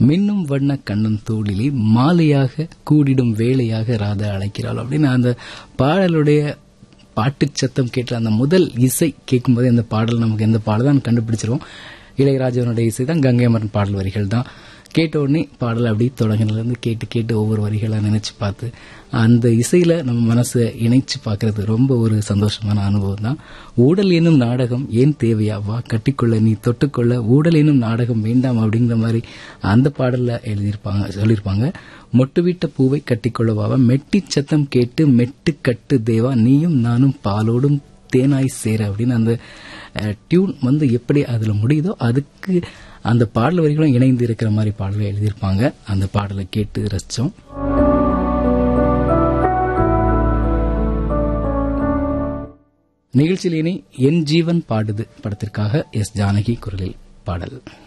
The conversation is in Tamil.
மின்னும் வண்ண கண்ணன் தோளிலே மாலையாக கூடிடும் வேலையாக ராதா அழைக்கிறாள் அப்படின்னு அந்த பாடலுடைய பாட்டு சத்தம் கேட்ட அந்த முதல் இசை கேட்கும்போது இந்த பாடல் நமக்கு எந்த பாடல் தான் கண்டுபிடிச்சிருவோம் இளையராஜவனுடைய இசை தான் கங்கை அமரன் பாடல் வரிகள் தான் கேட்ட உடனே பாடல் அப்படி தொடங்கினதுலேருந்து கேட்டு கேட்டு ஒவ்வொரு வரிகளை நினைச்சு பார்த்து அந்த இசையில நம்ம மனசை இணைச்சு பார்க்கறது ரொம்ப ஒரு சந்தோஷமான அனுபவம் தான் ஊடல் என்னும் நாடகம் ஏன் தேவையா வா கட்டிக்கொள்ள நீ தொட்டுக்கொள்ள ஊடல் என்னும் நாடகம் வேண்டாம் அப்படிங்கிற மாதிரி அந்த பாடல்ல எழுதியிருப்பாங்க சொல்லியிருப்பாங்க மொட்டுவிட்ட பூவை கட்டிக்கொள்ளவாவா மெட்டி சத்தம் கேட்டு மெட்டு கட்டு தேவா நீயும் நானும் பாலோடும் தேனாய் சேர அப்படின்னு அந்த டியூன் வந்து எப்படி அதில் முடியுதோ அதுக்கு அந்த பாடல் வரிகளும் இணைந்து இருக்கிற மாதிரி பாடலை எழுதியிருப்பாங்க அந்த பாடலை கேட்டு ரசித்தோம் நிகழ்ச்சியில் இனி என் ஜீவன் பாடுது படத்திற்காக எஸ் ஜானகி குரலில் பாடல்